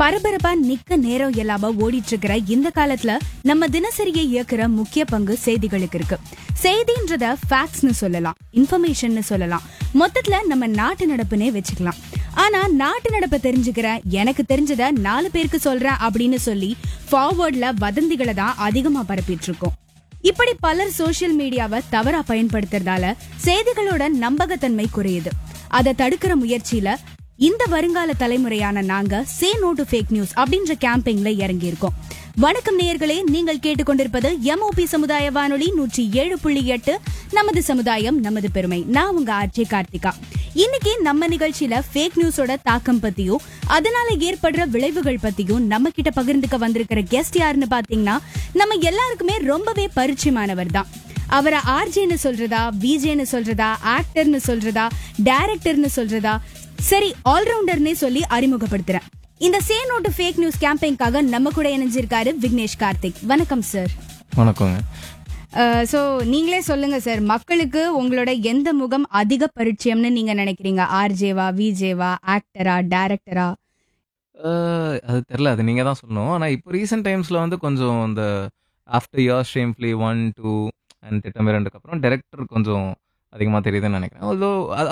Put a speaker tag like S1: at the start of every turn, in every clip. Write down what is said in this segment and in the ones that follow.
S1: பரபரப்பா நிக்க நேரம் இல்லாம ஓடிட்டு இருக்கிற இந்த காலத்துல நம்ம தினசரியை இயக்குற முக்கிய பங்கு செய்திகளுக்கு இருக்கு செய்தின்றத ஃபேக்ட்ஸ்னு சொல்லலாம் இன்ஃபர்மேஷன்னு சொல்லலாம் மொத்தத்துல நம்ம நாட்டு நடப்புனே வச்சுக்கலாம் ஆனா நாட்டு நடப்பை தெரிஞ்சுக்கிற எனக்கு தெரிஞ்சத நாலு பேருக்கு சொல்றேன் அப்படின்னு சொல்லி ஃபார்வர்ட்ல வதந்திகளை தான் அதிகமா பரப்பிட்டு இருக்கோம் இப்படி பலர் சோஷியல் மீடியாவை தவறா பயன்படுத்துறதால செய்திகளோட நம்பகத்தன்மை குறையுது அதை தடுக்கிற முயற்சியில இந்த வருங்கால தலைமுறையான நாங்க say no to fake news அப்படின்ற கேம்பெயின்ல இறங்கி இருக்கோம் வணக்கம் நேயர்களே நீங்கள் கேட்டுக்கொண்டிருப்பது எம்ஓபி சமுதாய வானொலி நூற்றி ஏழு புள்ளி எட்டு நமது சமுதாயம் நமது பெருமை நான் உங்க ஆர்ஜே கார்த்திகா இன்னைக்கு நம்ம நிகழ்ச்சியில ஃபேக் நியூஸோட தாக்கம் பத்தியும் அதனால ஏற்படுற விளைவுகள் பத்தியும் நம்ம கிட்ட பகிர்ந்துக்க வந்திருக்கிற கெஸ்ட் யாருன்னு பாத்தீங்கன்னா நம்ம எல்லாருக்குமே ரொம்பவே பரிச்சயமானவர் தான் அவரை ஆர்ஜேன்னு சொல்றதா விஜேன்னு சொல்றதா ஆக்டர்னு சொல்றதா டைரக்டர்னு சொல்றதா சரி ஆல்ரவுண்டர்னே சொல்லி அறிமுகப்படுத்துறேன் இந்த சே நோட்டு ஃபேக் நியூஸ் கேம்பெயின்காக நம்ம கூட இணைஞ்சிருக்காரு விக்னேஷ் கார்த்திக் வணக்கம் சார்
S2: வணக்கங்க
S1: ஸோ நீங்களே சொல்லுங்க சார் மக்களுக்கு உங்களோட எந்த முகம் அதிக பரிச்சயம்னு நீங்க நினைக்கிறீங்க ஆர்ஜேவா விஜேவா ஆக்டரா டைரக்டரா
S2: அஹ், அது தெரில அது நீங்கள் தான் சொல்லணும் ஆனால் இப்போ ரீசெண்ட் டைம்ஸில் வந்து கொஞ்சம் இந்த after year shamefully one two and திட்டம் ரெண்டுக்கு அப்புறம் டேரக்டர் கொஞ்சம் அதிகமாக தெரியுதுன்னு நினைக்கிறேன் அவ்வளோ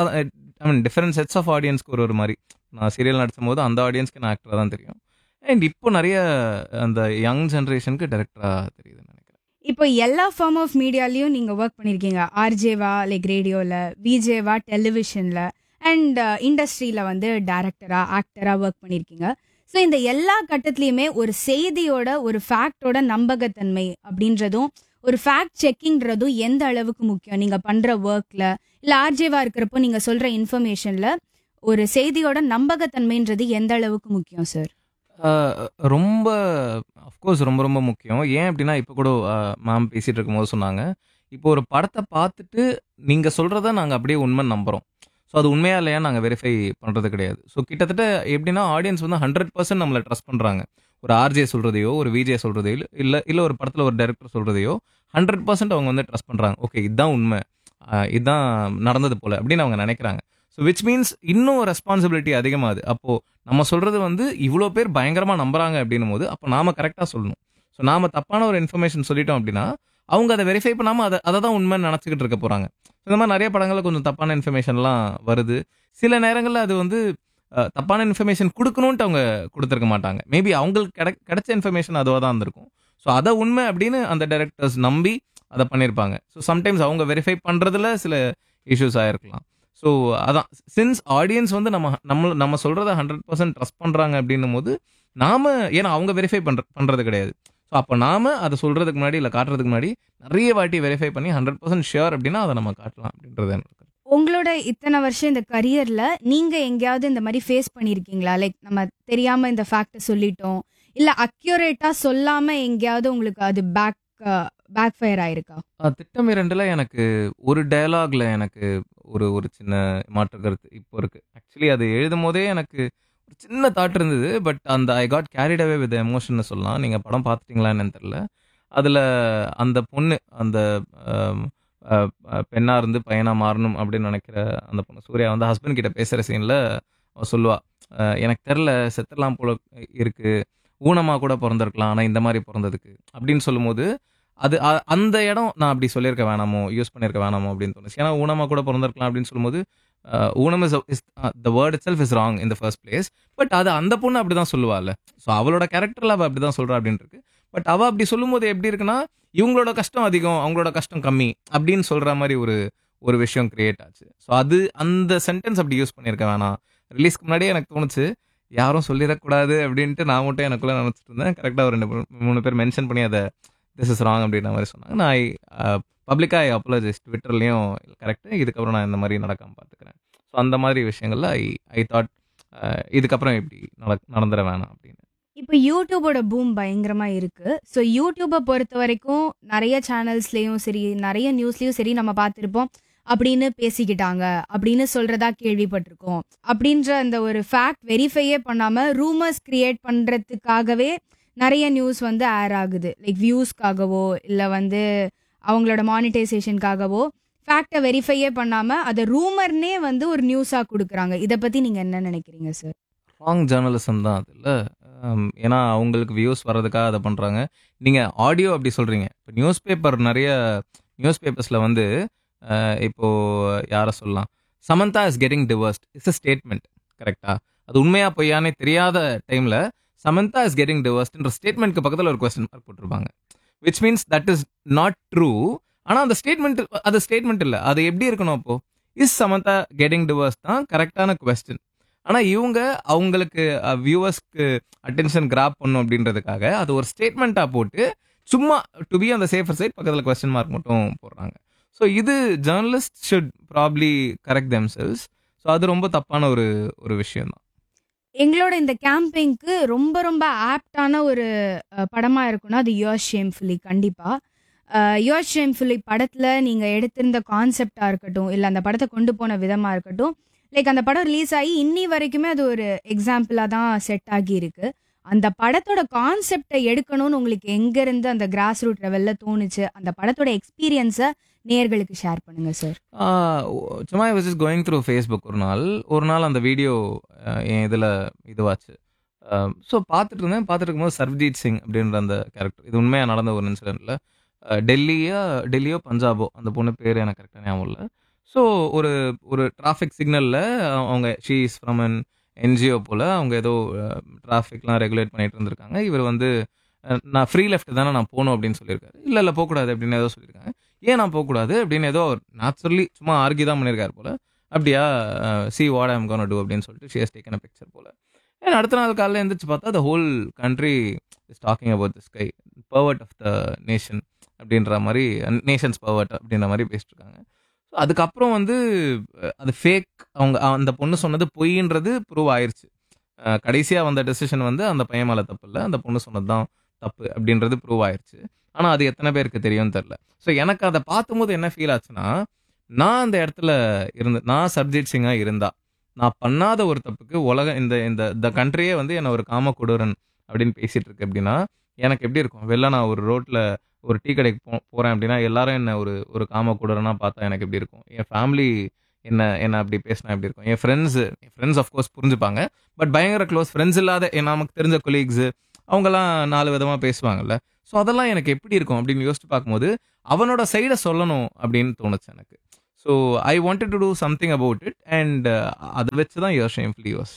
S2: I mean different sets of ஆடியன்ஸ்க்கு ஒரு ஒரு மாதிரி நான் சீரியல் நடிச்சும் போது அந்த ஆடியன்ஸ்க்கு நான் ஆக்டராக தான் தெரியும் அண்ட் இப்போ நிறைய அந்த யங் ஜென்ரேஷனுக்கு டேரக்டராக தெரியுதுன்னு நினைக்கிறேன்
S1: இப்போ எல்லா ஃபார்ம் ஆஃப் மீடியாலையும் நீங்க ஒர்க் பண்ணிருக்கீங்க ஆர்ஜேவா லைக் ரேடியோல விஜேவா டெலிவிஷன்ல அண்ட் இண்டஸ்ட்ரியில வந்து டைரக்டரா ஆக்டரா ஒர்க் பண்ணிருக்கீங்க ஸோ இந்த எல்லா கட்டத்துலயுமே ஒரு செய்தியோட ஒரு ஃபேக்டோட நம்பகத்தன்மை அப்படின்றதும் ஒரு ஃபேக்ட் செக்கிங்ன்றதும் எந்த அளவுக்கு முக்கியம் நீங்க பண்ற ஒர்க்ல இல்ல ஆர்ஜேவா இருக்கிறப்போ நீங்க சொல்ற இன்ஃபர்மேஷன்ல ஒரு செய்தியோட நம்பகத்தன்மைன்றது எந்த அளவுக்கு முக்கியம் சார்
S2: ஆஹ் ரொம்ப அஃப்கோர்ஸ் ரொம்ப ரொம்ப முக்கியம் ஏன் அப்படின்னா இப்போ கூட மேம் பேசிட்டு இருக்கும்போது சொன்னாங்க இப்போ ஒரு படத்தை பார்த்துட்டு நீங்கள் சொல்கிறத நாங்கள் அப்படியே உண்மை நம்புகிறோம் ஸோ அது உண்மையா இல்லையா நாங்கள் வெரிஃபை பண்ணுறது கிடையாது ஸோ கிட்டத்தட்ட எப்படின்னா ஆடியன்ஸ் வந்து ஹண்ட்ரட் பர்சன்ட் நம்மளை ட்ரஸ்ட் பண்ணுறாங்க ஒரு ஆர்ஜே சொல்கிறதையோ ஒரு விஜே சொல்கிறதையோ இல்லை இல்லை ஒரு படத்தில் ஒரு டைரக்டர் சொல்கிறதையோ ஹண்ட்ரட் பர்சன்ட் அவங்க வந்து ட்ரஸ்ட் பண்ணுறாங்க ஓகே இதுதான் உண்மை ஆஹ் இதுதான் நடந்தது போல அப்படின்னு அவங்க நினைக்கிறாங்க ஸோ விச் மீன்ஸ் இன்னும் ரெஸ்பான்சிபிலிட்டி அதிகமாகுது அப்போது நம்ம சொல்கிறது வந்து இவ்வளோ பேர் பயங்கரமாக நம்புறாங்க அப்படின்னும் போது அப்போ நாம கரெக்டாக சொல்லணும் ஸோ நாம தப்பான ஒரு இன்ஃபர்மேஷன் சொல்லிட்டோம் அப்படின்னா அவங்க அதை வெரிஃபை பண்ணாமல் அதை அதை தான் உண்மைன்னு நினச்சிக்கிட்டு இருக்க போகிறாங்க இந்த மாதிரி நிறைய படங்களில் கொஞ்சம் தப்பான இன்ஃபர்மேஷன்லாம் வருது சில நேரங்களில் அது வந்து அஹ், தப்பான இன்ஃபர்மேஷன் கொடுக்கணுன்ட்டு அவங்க கொடுத்துருக்க மாட்டாங்க மேபி அவங்களுக்கு கிடை கிடைச்ச இன்ஃபர்மேஷன் அதுவாக தான் இருந்திருக்கும் ஸோ அதை உண்மை அப்படின்னு அந்த டைரக்டர்ஸ் நம்பி அதை பண்ணியிருப்பாங்க ஸோ சம்டைம்ஸ் அவங்க வெரிஃபை பண்ணுறதுல சில இஷ்யூஸ் ஆயிருக்கலாம் ஸோ அதான் சின்ஸ் ஆடியன்ஸ் வந்து நம்ம நம்ம நம்ம சொல்கிறத ஹண்ட்ரட் பர்சன்ட் ட்ரஸ்ட் பண்ணுறாங்க அப்படின்னும் போது நாம ஏன்னா அவங்க வெரிஃபை பண்ற பண்ணுறது கிடையாது ஸோ அப்போ நாம அதை சொல்கிறதுக்கு முன்னாடி இல்லை காட்டுறதுக்கு முன்னாடி நிறைய வாட்டி வெரிஃபை பண்ணி ஹண்ட்ரட் பர்சன்ட் ஷியோர் அப்படின்னா அதை நம்ம காட்டலாம் அப்படின்றது எனக்கு கருத்து.
S1: உங்களோட இத்தனை வருஷம் இந்த கரியர்ல நீங்க எங்கேயாவது இந்த மாதிரி ஃபேஸ் பண்ணிருக்கீங்களா லைக் நம்ம தெரியாம இந்த ஃபேக்ட சொல்லிட்டோம் இல்ல அக்யூரேட்டா சொல்லாம எங்கேயாவது உங்களுக்கு அது பேக் பேக் ஃபயர் ஆயிருக்கா
S2: ஆஹ் திட்டம் இரண்டுல எனக்கு ஒரு டயலாக்ல எனக்கு ஒரு ஒரு சின்ன மாற்று கருத்து இப்போ இருக்கு ஆக்சுவலி அது எழுதும் போதே எனக்கு ஒரு சின்ன தாட் இருந்தது பட் அந்த I got carried away with emotion சொல்லலாம் நீங்க படம் பார்த்துட்டீங்களான்னு தெரியல அதுல அந்த பொண்ணு அந்த ஆம், அஹ், அஹ், பெண்ணா இருந்து பையனா மாறணும் அப்படின்னு நினைக்கிற அந்த பொண்ணு சூர்யா வந்து ஹஸ்பண்ட் கிட்ட பேசுற சீன்ல அவ சொல்லுவா அஹ், எனக்கு தெரில செத்துடலாம் போல இருக்கு ஊனமா கூட பிறந்திருக்கலாம் ஆனா இந்த மாதிரி பிறந்ததுக்கு அப்படின்னு சொல்லும்போது அது அ- அந்த இடம் நான் அப்படி சொல்லியிருக்க வேணாமோ யூஸ் பண்ணியிருக்க வேணாமோ அப்படின்னு தோணுச்சு ஏன்னா ஊனமா கூட பிறந்திருக்கலாம் அப்படின்னு சொல்லும்போது அஹ், ஊனம் is is the word itself is wrong in the first place but அது அந்த பொண்ணு அப்படி தான் சொல்லுவாள் ஸோ அவளோட கேரக்டரில் அவள் அப்படி தான் சொல்கிறா அப்படின்னு இருக்கு பட் அவள் அப்படி சொல்லும்போது எப்படி இருக்குன்னா இவங்களோட கஷ்டம் அதிகம் அவங்களோட கஷ்டம் கம்மி அப்படின்னு சொல்கிற மாதிரி ஒரு ஒரு விஷயம் கிரியேட் ஆச்சு ஸோ அது அந்த சென்டென்ஸ் அப்படி யூஸ் பண்ணியிருக்க வேணாம் ரிலீஸ்க்கு முன்னாடியே எனக்கு தோணுச்சு யாரும் சொல்லிடக்கூடாது அப்படின்ட்டு நான் மட்டும் எனக்குள்ள நினச்சிட்டு இருந்தேன் கரெக்டாக ஒரு ரெண்டு மூணு- மூணு பேர் மென்ஷன் பண்ணி அதை திஸ் இஸ் ராங் அப்படின்ற மாதிரி சொன்னாங்க நான் ஐ பப்ளிக்காக ஐ அப்பாலஜைஸ் ட்விட்டர்லேயும் கரெக்டு இதுக்கப்புறம் நான் இந்த மாதிரி நடக்காமல் பார்த்துக்கிறேன் ஸோ அந்த மாதிரி விஷயங்கள்ல ஐ ஐ தாட் இதுக்கப்புறம் இப்படி நட நடந்துட வேணாம் அப்படின்னு
S1: இப்போ யூடியூபோட பூம் பயங்கரமா இருக்கு ஸோ யூடியூபை பொறுத்த வரைக்கும் நிறைய சேனல்ஸ்லயும் சரி நிறைய நியூஸ்லயும் சரி நம்ம பார்த்திருப்போம் அப்படின்னு பேசிக்கிட்டாங்க அப்படின்னு சொல்றதா கேள்விப்பட்டிருக்கோம் அப்படின்ற அந்த ஒரு ஃபேக்ட் வெரிஃபையே பண்ணாம ரூமர்ஸ் கிரியேட் பண்றதுக்காகவே நிறைய நியூஸ் வந்து ஏர் ஆகுது லைக் வியூஸ்க்காகவோ இல்லை வந்து அவங்களோட மானிட்டைசேஷனுக்காகவோ ஃபேக்டை வெரிஃபையே பண்ணாம அதை ரூமர்னே வந்து ஒரு நியூஸா கொடுக்குறாங்க இதை பத்தி நீங்க என்ன நினைக்கிறீங்க சார்
S2: ராங் ஜேர்னலிசம் தான் அதில் ஏன்னா அவங்களுக்கு வியூஸ் வர்றதுக்காக அதை பண்ணுறாங்க நீங்கள் ஆடியோ அப்படி சொல்கிறீங்க இப்போ நியூஸ் பேப்பர் நிறைய நியூஸ் பேப்பர்ஸில் வந்து அஹ், இப்போ யாரை சொல்லலாம் Samantha is getting divorced it's a statement கரெக்டா அது உண்மையா பொய்யானே தெரியாத டைமில் சமந்தா இஸ் கெட்டிங் டிவர்ஸ்ட்ன்ற ஸ்டேட்மெண்ட்க்கு பக்கத்தில் ஒரு கொஸ்டின் மார்க் போட்டிருப்பாங்க which means that is not true ஆனால் அந்த ஸ்டேட்மெண்ட் அது ஸ்டேட்மெண்ட் இல்லை அது எப்படி இருக்கணும் அப்போ இஸ் சமந்தா கெட்டிங் டிவர்ஸ் தான் கரெக்டான கொஸ்டின் ஆனால் இவங்க அவங்களுக்கு வியூவர்ஸ்க்கு அட்டென்ஷன் கிராப் பண்ணும் அப்படின்றதுக்காக அது ஒரு ஸ்டேட்மெண்ட்டாக போட்டு சும்மா டு பி அந்த சேஃபர் சைட் பக்கத்தில் கொஸ்டின் மார்க் மட்டும் போடுறாங்க ஸோ இது journalist should probably correct them selves so அது ரொம்ப தப்பான ஒரு ஒரு விஷயம் தான்
S1: எங்களோட இந்த கேம்பெயின்க்கு ரொம்ப ரொம்ப ஆப்டான ஒரு அஹ், படமா இருக்கும்னா அது யோர் ஷேம்ஃபுல்லி கண்டிப்பா யோர் ஷேம்ஃபுல்லி படத்துல நீங்க எடுத்திருந்த கான்செப்டா இருக்கட்டும் இல்ல அந்த படத்தை கொண்டு போன விதமா இருக்கட்டும் லைக் அந்த படம் ரிலீஸ் ஆகி இன்னி வரைக்குமே அது ஒரு எக்ஸாம்பிளா தான் செட் ஆகி இருக்கு அந்த படத்தோட கான்செப்டை எடுக்கணும்னு உங்களுக்கு எங்க இருந்து அந்த கிராஸ் ரூட் லெவல்ல தோணுச்சு அந்த படத்தோட எக்ஸ்பீரியன்ஸை நேர்களுக்கு ஷேர் பண்ணுங்க சார்
S2: ஆஹ் சும்மா was is going through Facebook ஒரு நாள் ஒரு நாள் அந்த வீடியோ என் இதில் இதுவாச்சு ஸோ பார்த்துட்டு இருந்தேன் பார்த்துட்டு இருக்கும்போது சர்வஜீத் சிங் அப்படின்ற அந்த கேரக்டர் இது உண்மையாக நடந்த ஒரு இன்சிடென்ட்ல டெல்லியா டெல்லியோ பஞ்சாபோ அந்த பொண்ணு பேர் எனக்கு கரெக்டாக ஞாபகம் இல்லை ஸோ ஒரு ஒரு டிராஃபிக் சிக்னலில் அவங்க she is from an NGO போல் அவங்க ஏதோ டிராஃபிக்லாம் ரெகுலேட் பண்ணிட்டு இருந்திருக்காங்க இவர் வந்து அஹ், நான் ஃப்ரீ லெஃப்ட் தானே நான் போகணும் அப்படின்னு சொல்லியிருக்காரு இல்லை இல்லை போகக்கூடாது அப்படின்னு ஏதோ சொல்லியிருக்காங்க ஏன் நான் போகக்கூடாது அப்படின்னு ஏதோ நேச்சுரலி சும்மா ஆர்கி தான் பண்ணியிருக்காரு போல அப்படியா see what I'm gonna do அப்படின்னு சொல்லிட்டு she has taken a picture போல ஏன் அடுத்த நாள் காலையில் எழுந்திரிச்சு பார்த்தா the whole country is talking about the sky powered of the nation அப்படின்ற மாதிரி நேஷன்ஸ் பவர்ட் அப்படின்ற மாதிரி பேசிட்டு இருக்காங்க ஸோ அதுக்கப்புறம் வந்து அஹ், அது ஃபேக் அவங்க அந்த பொண்ணு சொன்னது பொய்ன்றது ப்ரூவ் ஆயிருச்சு கடைசியாக வந்த டெசிஷன் வந்து அந்த பையன் மேலே தப்பு இல்லை அந்த பொண்ணு சொன்னது தான் தப்பு அப்படின்றது ப்ரூவ் ஆயிருச்சு ஆனால் அது எத்தனை பேருக்கு தெரியும்னு தெரில ஸோ எனக்கு அதை பார்க்கும்போது என்ன ஃபீல் ஆச்சுன்னா நான் அந்த இடத்துல இருந்து நான் சர்ஜித் சிங்காக இருந்தா நான் பண்ணாத ஒரு தப்புக்கு உலக இந்த இந்த இந்த கண்ட்ரியே வந்து என்னை ஒரு காம கொடூரன் அப்படின்னு பேசிட்டு இருக்கு அப்படின்னா எனக்கு எப்படி இருக்கும் வெளில நான் ஒரு ரோட்ல ஒரு டீ கடைக்கு போ போறேன் அப்படின்னா எல்லாரும் என்ன ஒரு ஒரு காம கொடூரனா பார்த்தா எனக்கு எப்படி இருக்கும் என் ஃபேமிலி என்ன என்ன அப்படி பேசினா எப்படி இருக்கும் என் ஃப்ரெண்ட்ஸ் என் ஃப்ரெண்ட்ஸ் ஆஃப்கோர்ஸ் புரிஞ்சுப்பாங்க பட் பயங்கர க்ளோஸ் ஃப்ரெண்ட்ஸ் இல்லாத என் நமக்கு தெரிஞ்ச கொலீக்ஸு அவங்கெல்லாம் நாலு விதமாக பேசுவாங்கல்ல ஸோ அதெல்லாம் எனக்கு எப்படி இருக்கும் அப்படின்னு யோசிச்சு பார்க்கும்போது அவனோட சைடை சொல்லணும் அப்படின்னு தோணுச்சு எனக்கு so I wanted to do something about it and அதை வச்சு தான் யோர் ஷேம்ஃபுல்லி யோஸ்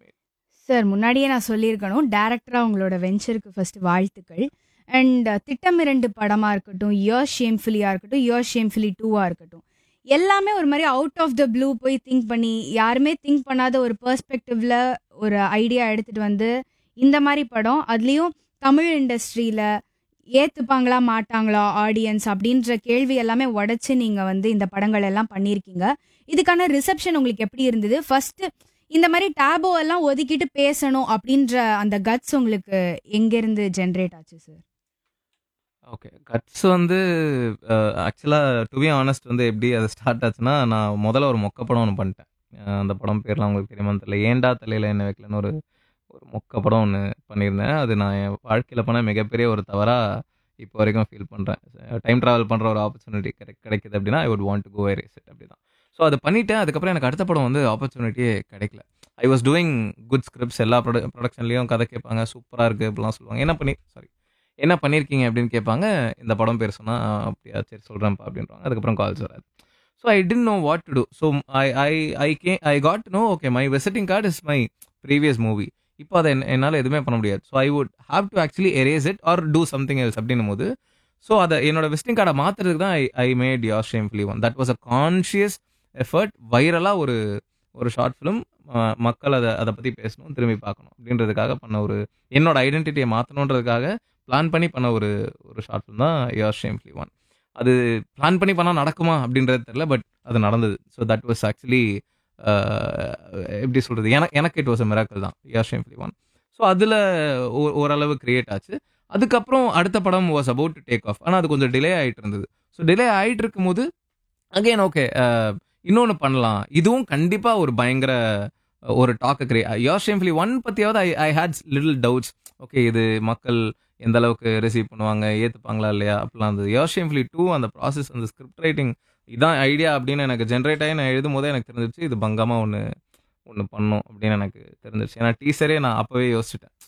S1: சார் முன்னாடியே நான் சொல்லியிருக்கணும் டேரக்டரா உங்களோட வெஞ்சருக்கு ஃபர்ஸ்ட் வாழ்த்துக்கள் அண்ட் திட்டம் இரண்டு படமா இருக்கட்டும் யோர் ஷேம்ஃபுல்லியா இருக்கட்டும் யோர் ஷேம்ஃபுல்லி டூவா இருக்கட்டும் எல்லாமே ஒரு மாதிரி அவுட் ஆஃப் த ப்ளூ போய் திங்க் பண்ணி யாருமே திங்க் பண்ணாத ஒரு பெர்ஸ்பெக்டிவ்ல ஒரு ஐடியா எடுத்துட்டு வந்து இந்த மாதிரி படம் அதுலேயும் தமிழ் இண்டஸ்ட்ரியில ஏத்துப்பாங்களா மாட்டாங்களா ஆடியன்ஸ் அப்படின்ற கேள்வி எல்லாமே உடைச்சு நீங்க வந்து இந்த படங்கள் எல்லாம் பண்ணியிருக்கீங்க இதுக்கான ரிசப்ஷன் உங்களுக்கு எப்படி இருந்தது ஃபர்ஸ்ட் இந்த மாதிரி டேபோ எல்லாம் ஒதுக்கிட்டு பேசணும் அப்படின்ற அந்த கட்ஸ் உங்களுக்கு எங்க இருந்து ஜென்ரேட் ஆச்சு சார்
S2: ஓகே கட்ஸ் வந்து ஆக்சுவலாக டு பி ஆனஸ்ட் வந்து எப்படி அது ஸ்டார்ட் ஆச்சுன்னா நான் முதல்ல ஒரு மொக்க படம் ஒன்று பண்ணிட்டேன் அஹ் அந்த படம் பேர்லாம் உங்களுக்கு தெரியுமான்னு தெரியல ஏன்டா தலையில் என்ன வைக்கலன்னு ஒரு ஒரு மொக்க படம் ஒன்று பண்ணியிருந்தேன் அது நான் என் வாழ்க்கையில் பண்ண மிகப்பெரிய ஒரு தவறாக இப்போ வரைக்கும் ஃபீல் பண்ணுறேன் டைம் ட்ராவல் பண்ணுற ஒரு ஆப்பர்ச்சுனிட்டி கிடை கிடைக்குது அப்படின்னா I would want to go race it அப்படி தான் ஸோ அது பண்ணிட்டேன் அதுக்கப்புறம் எனக்கு அடுத்த படம் வந்து ஆப்பர்ச்சுனிட்டியே கிடைக்கல I was doing good scripts எல்லா ப்ரொட ப்ரொடக்ஷன்லேயும் கதை கேட்பாங்க சூப்பராக இருக்குது அப்படிலாம் சொல்லுவாங்க என்ன பண்ணி சாரி என்ன பண்ணியிருக்கீங்க அப்படின்னு கேட்பாங்க இந்த படம் பேர் சொன்னால் அப்படியா சரி சொல்கிறேன்ப்பா அப்படின்றாங்க அதுக்கப்புறம் கால்ஸ் வராது so I didn't know what to do so I I I கே I got no okay my visiting card is my previous movie இப்போ அதை என்ன- என்னால் எதுவுமே பண்ண முடியாது so I would have to actually erase it or do something else அப்படின்னும் போது ஸோ அதை என்னோட விசிட்டிங் கார்டை மாற்றுறதுக்கு தான் I I made yours shamefully one that was a conscious effort வைரலாக ஒரு ஒரு ஷார்ட் ஃபிலிம் மக்கள் அதை அதை பற்றி பேசணும் திரும்பி பார்க்கணும் அப்படின்றதுக்காக பண்ண ஒரு என்னோட ஐடென்டிட்டியை மாற்றணுன்றதுக்காக பிளான் பண்ணி பண்ண ஒரு ஒரு ஷார்ட் ஃபிலிம் தான் யோர் ஷேம்ஃபுல்லி ஒன் அது பிளான் பண்ணி பண்ணால் நடக்குமா அப்படின்றது தெரியல பட் அது நடந்தது ஸோ தட் வாஸ் ஆக்சுவலி எப்படி சொல்கிறது எனக்கு எனக்கு இட் வாஸ் அ மிராக்கல் தான் யோர் ஷேம்ஃபுல்லி ஒன் ஸோ அதில் ஓரளவு கிரியேட் ஆச்சு அதுக்கப்புறம் அடுத்த படம் was about to take off ஆனால் அது கொஞ்சம் டிலே ஆகிட்டு இருந்தது ஸோ டிலே ஆகிட்டு இருக்கும்போது அகைன் ஓகே இன்னொன்று பண்ணலாம் இதுவும் கண்டிப்பாக ஒரு பயங்கர அஹ், ஒரு டாக்கு கிரே யோர் ஷேம்ஃபுல்லி ஒன் பற்றியாவது I I had little doubts okay இது மக்கள் எந்த அளவுக்கு ரிசீவ் பண்ணுவாங்க ஏற்றுப்பாங்களா இல்லையா அப்படிலாம் இருந்தது யோர் ஷேம்ஃபுல்லி டூ அந்த ப்ராசஸ் அந்த ஸ்கிரிப்ட் ரைட்டிங் இதான் ஐடியா அப்படின்னு எனக்கு ஜென்ரேட் ஆகி நான் எழுதும் போதே எனக்கு தெரிஞ்சிச்சு இது பங்கமாக ஒன்று ஒன்று பண்ணும் அப்படின்னு எனக்கு தெரிஞ்சிருச்சு ஏன்னா டீசரே நான் அப்போவே யோசிச்சிட்டேன்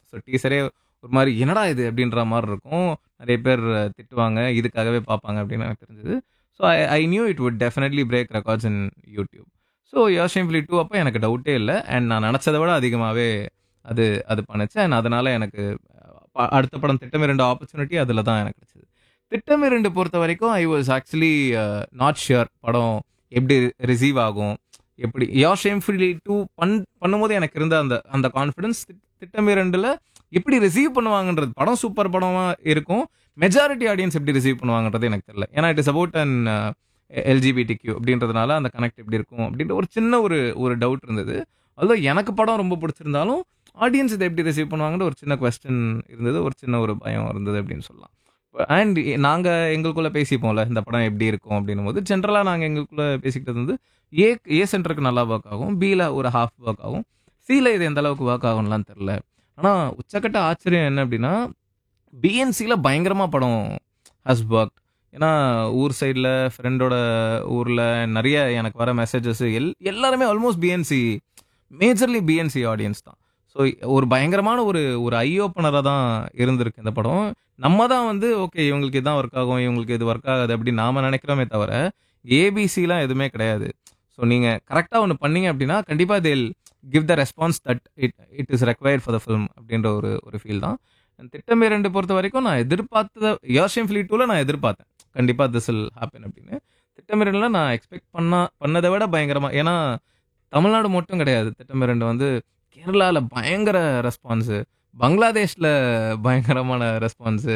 S2: ஸோ டீசரே ஒரு மாதிரி என்னடா இது அப்படின்ற மாதிரி இருக்கும் நிறைய பேர் திட்டுவாங்க இதுக்காகவே பார்ப்பாங்க அப்படின்னு எனக்கு தெரிஞ்சது so I I knew it would definitely break records in YouTube so யோஷிம்ஃபிலி டூ அப்போ எனக்கு டவுட்டே இல்லை அண்ட் நான் நினச்சதை விட அதிகமாகவே அது அது பண்ணுச்சு அண்ட் அதனால எனக்கு அஹ், அடுத்த படம் திட்டமிரண்டு ஆப்பர்ச்சுனிட்டி அதில் தான் எனக்கு கிடைச்சது திட்டமிரண்டு பொறுத்த வரைக்கும் I was actually not sure படம் எப்படி ரிசீவ் ஆகும் எப்படி யோர் ஷேம்ஃபிலி டூ பண் பண்ணும்போது எனக்கு இருந்த அந்த அந்த கான்ஃபிடன்ஸ் திட்டமிரண்டில் எப்படி ரிசீவ் பண்ணுவாங்கன்றது படம் சூப்பர் படமாக இருக்கும் மெஜாரிட்டி ஆடியன்ஸ் எப்படி ரிசீவ் பண்ணுவாங்கன்றது எனக்கு தெரியல ஏன்னா it is about an LGBT Q அப்படின்றதுனால அந்த கனெக்ட் எப்படி இருக்கும் அப்படின்ற ஒரு சின்ன ஒரு ஒரு டவுட் இருந்தது அதுவும் எனக்கு படம் ரொம்ப பிடிச்சிருந்தாலும் ஆடியன்ஸ் இதை எப்படி ரிசீவ் பண்ணுவாங்கன்ற ஒரு சின்ன கொஸ்டின் இருந்தது ஒரு சின்ன ஒரு பயம் இருந்தது அப்படின்னு சொல்லலாம் அண்ட் நாங்கள் எங்களுக்குள்ளே பேசிப்போம்ல இந்த படம் எப்படி இருக்கும் அப்படின்னும் போது ஜென்ரலாக நாங்கள் எங்களுக்குள்ளே பேசிக்கிட்டது வந்து ஏ ஏ சென்டருக்கு நல்லா ஒர்க் ஆகும் பியில் ஒரு ஹாஃப் ஒர்க் ஆகும் சியில் இது எந்த அளவுக்கு ஒர்க் ஆகும்லாம் தெரில ஆனால் உச்சக்கட்ட ஆச்சரியம் என்ன அப்படின்னா பிஎன்சியில் பயங்கரமாக படம் ஹஸ் ஒர்க் ஏன்னா ஊர் சைடில் ஃப்ரெண்டோட ஊரில் நிறைய எனக்கு வர மெசேஜஸ் எல் எல்லாருமே almost BNC majorly BNC audience தான் ஸோ ஒரு பயங்கரமான ஒரு ஒரு ஐ ஓப்பனராக தான் இருந்திருக்கு இந்த படம் நம்ம தான் வந்து ஓகே இவங்களுக்கு இதான் ஒர்க் ஆகும் இவங்களுக்கு இது ஒர்க் ஆகாது அப்படின்னு நாம நினைக்கிறோமே தவிர ஏபிசிலாம் எதுவுமே கிடையாது ஸோ நீங்கள் கரெக்டாக ஒன்று பண்ணீங்க அப்படின்னா கண்டிப்பாக they'll give the response that it it is required for the film அப்படின்ற ஒரு ஒரு ஃபீல் தான் And திட்டம் இரண்டு பொறுத்த வரைக்கும் நான் எதிர்பார்த்தத யோஷியம் ஃபிலி டூவில் நான் எதிர்பார்த்தேன் கண்டிப்பாக திஸ் வில் ஹேப்பன் அப்படின்னு திட்டம் இரண்டில் நான் எக்ஸ்பெக்ட் பண்ணா பண்ணதை விட பயங்கரமாக ஏன்னா தமிழ்நாடு மட்டும் கிடையாது திட்டம் இரண்டு வந்து கேரளாவில் பயங்கர ரெஸ்பான்ஸு பங்களாதேஷில் பயங்கரமான ரெஸ்பான்ஸு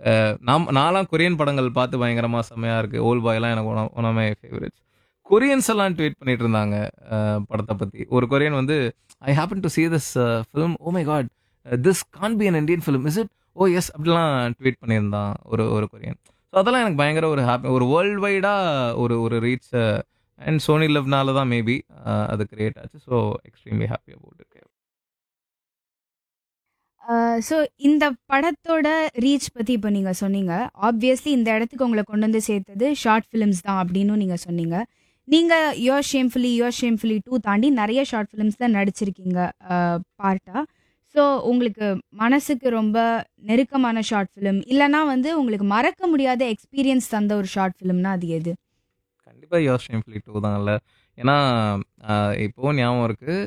S2: நாம் நான்லாம் கொரியன் படங்கள் பார்த்து பயங்கரமாக செம்மையாக இருக்குது ஓல் பாய்லாம் எனக்கு one one of my favourites Koreans எல்லாம் ட்வீட் பண்ணிட்டு இருந்தாங்க அஹ், படத்தை பற்றி ஒரு கொரியன் வந்து I happen to see this film oh my God this can be an Indian film is it oh yes அப்படிலாம் ட்வீட் பண்ணியிருந்தான் ஒரு ஒரு கொரியன் ஸோ அதெல்லாம் எனக்கு பயங்கர ஒரு ஹாப்பி ஒரு வேர்ல்டு வைடாக ஒரு ஒரு ரீச் அண்ட் சோனி லவ்னால தான் மேபி அது கிரியேட் ஆச்சு so extremely happy about it
S1: so இந்த படத்தோட ரீச் பற்றி இப்போ நீங்கள் சொன்னீங்க ஆப்வியஸ்லி இந்த இடத்துக்கு உங்களை கொண்டு வந்து சேர்த்தது ஷார்ட் ஃபிலிம்ஸ் தான் அப்படின்னு நீங்கள் சொன்னீங்க நீங்கள் your shamefully your shamefully too தாண்டி நிறைய ஷார்ட் ஃபிலிம்ஸில் நடிச்சிருக்கீங்க பார்ட்டாக ஸோ உங்களுக்கு மனசுக்கு ரொம்ப நெருக்கமான ஷார்ட் ஃபிலிம் இல்லைனா வந்து உங்களுக்கு மறக்க முடியாத எக்ஸ்பீரியன்ஸ் தந்த ஒரு ஷார்ட் ஃபிலிம்னா அது எது
S2: கண்டிப்பாக யோர் ஷேம்ஃபுல்லி டூ தான் இல்லை ஏன்னா ஆஹ், இப்போ ஞாபகம் இருக்குது